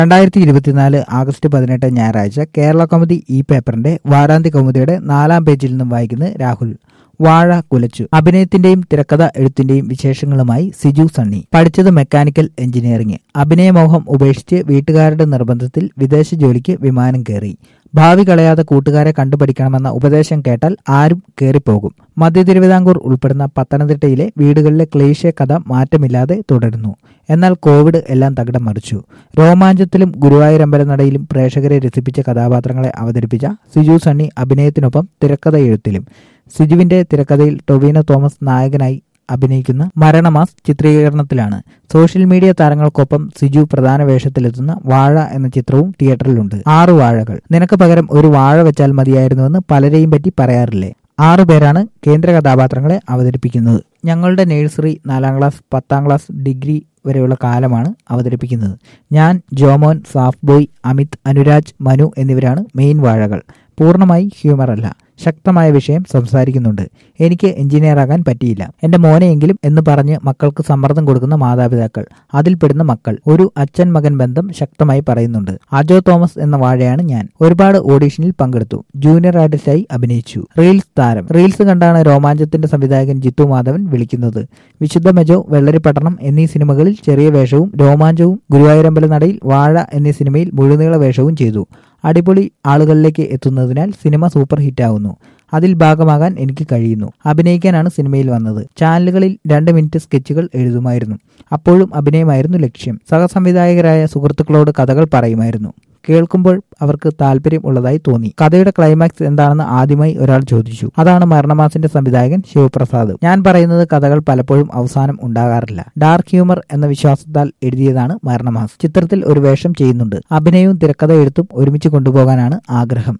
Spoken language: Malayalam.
രണ്ടായിരത്തി ഇരുപത്തിനാല് ആഗസ്റ്റ് പതിനെട്ട് ഞായറാഴ്ച കേരള കൗമുദി ഈ പേപ്പറിന്റെ വാരാന്ത്യ കൗമുദിയുടെ നാലാം പേജിൽ നിന്നും വായിക്കുന്നത് രാഹുൽ വാഴ കുലച്ചു അഭിനയത്തിന്റെയും തിരക്കഥ എഴുത്തിന്റെയും വിശേഷങ്ങളുമായി സിജു സണ്ണി പഠിച്ചത് മെക്കാനിക്കൽ എഞ്ചിനീയറിംഗ് അഭിനയമോഹം ഉപേക്ഷിച്ച് വീട്ടുകാരുടെ നിർബന്ധത്തിൽ വിദേശ ജോലിക്ക് വിമാനം കയറി ഭാവി കളയാതെ കൂട്ടുകാരെ കണ്ടുപഠിക്കണമെന്ന ഉപദേശം കേട്ടാൽ ആരും കയറിപ്പോകും മധ്യ തിരുവിതാംകൂർ ഉൾപ്പെടുന്ന പത്തനംതിട്ടയിലെ വീടുകളിലെ ക്ലേശ കഥ മാറ്റമില്ലാതെ തുടരുന്നു എന്നാൽ കോവിഡ് എല്ലാം തകിടം മറിച്ചു രോമാഞ്ചത്തിലും ഗുരുവായൂരമ്പലനടയിലും പ്രേക്ഷകരെ രസിപ്പിച്ച കഥാപാത്രങ്ങളെ അവതരിപ്പിച്ച സിജു സണ്ണി അഭിനയത്തിനൊപ്പം തിരക്കഥ എഴുത്തിലും സിജുവിന്റെ തിരക്കഥയിൽ ടൊവിനോ തോമസ് നായകനായി അഭിനയിക്കുന്ന മരണമാസ് ചിത്രീകരണത്തിലാണ് സോഷ്യൽ മീഡിയ താരങ്ങൾക്കൊപ്പം സിജു പ്രധാന വേഷത്തിലെത്തുന്ന വാഴ എന്ന ചിത്രവും തിയേറ്ററിലുണ്ട് ആറു വാഴകൾ നിനക്ക് പകരം ഒരു വാഴ വെച്ചാൽ മതിയായിരുന്നുവെന്ന് പലരെയും പറ്റി പറയാറില്ലേ ആറു പേരാണ് കേന്ദ്ര കഥാപാത്രങ്ങളെ അവതരിപ്പിക്കുന്നത് ഞങ്ങളുടെ നേഴ്സറി നാലാം ക്ലാസ് പത്താം ക്ലാസ് ഡിഗ്രി വരെയുള്ള കാലമാണ് അവതരിപ്പിക്കുന്നത് ഞാൻ ജോമോൻ സാഫ് ബോയ് അമിത് അനുരാജ് മനു എന്നിവരാണ് മെയിൻ വാഴകൾ പൂർണ്ണമായി ഹ്യൂമർ അല്ല ശക്തമായ വിഷയം സംസാരിക്കുന്നുണ്ട് എനിക്ക് എഞ്ചിനീയർ ആകാൻ പറ്റിയില്ല എന്റെ മോനെയെങ്കിലും എന്ന് പറഞ്ഞ് മക്കൾക്ക് സമ്മർദ്ദം കൊടുക്കുന്ന മാതാപിതാക്കൾ അതിൽപ്പെടുന്ന മക്കൾ ഒരു അച്ഛൻ മകൻ ബന്ധം ശക്തമായി പറയുന്നുണ്ട് അജോ തോമസ് എന്ന വാഴയാണ് ഞാൻ ഒരുപാട് ഓഡീഷനിൽ പങ്കെടുത്തു ജൂനിയർ ആർട്ടിസ്റ്റായി അഭിനയിച്ചു റീൽസ് താരം റീൽസ് കണ്ടാണ് രോമാഞ്ചത്തിന്റെ സംവിധായകൻ ജിത്തു മാധവൻ വിളിക്കുന്നത് വിശുദ്ധ മെജോ വെള്ളരിപ്പട്ടണം എന്നീ സിനിമകളിൽ ചെറിയ വേഷവും രോമാഞ്ചവും ഗുരുവായൂരമ്പല നടയിൽ വാഴ എന്നീ സിനിമയിൽ മുഴുനീള വേഷവും ചെയ്തു അടിപൊളി ആളുകളിലേക്ക് എത്തുന്നതിനാൽ സിനിമ സൂപ്പർ ഹിറ്റാവുന്നു അതിൽ ഭാഗമാകാൻ എനിക്ക് കഴിയുന്നു അഭിനയിക്കാനാണ് സിനിമയിൽ വന്നത് ചാനലുകളിൽ രണ്ട് മിനിറ്റ് സ്കെച്ചുകൾ എഴുതുമായിരുന്നു അപ്പോഴും അഭിനയമായിരുന്നു ലക്ഷ്യം സഹസംവിധായകരായ സുഹൃത്തുക്കളോട് കഥകൾ പറയുമായിരുന്നു കേൾക്കുമ്പോൾ അവർക്ക് താല്പര്യം ഉള്ളതായി തോന്നി കഥയുടെ ക്ലൈമാക്സ് എന്താണെന്ന് ആദ്യമായി ഒരാൾ ചോദിച്ചു അതാണ് മരണമാസിന്റെ സംവിധായകൻ ശിവപ്രസാദ് ഞാൻ പറയുന്നത് കഥകൾ പലപ്പോഴും അവസാനം ഉണ്ടാകാറില്ല ഡാർക്ക് ഹ്യൂമർ എന്ന വിശ്വാസത്താൽ എഴുതിയതാണ് മരണമാസ് ചിത്രത്തിൽ ഒരു വേഷം ചെയ്യുന്നുണ്ട് അഭിനയവും തിരക്കഥ എഴുത്തും ഒരുമിച്ച് കൊണ്ടുപോകാനാണ് ആഗ്രഹം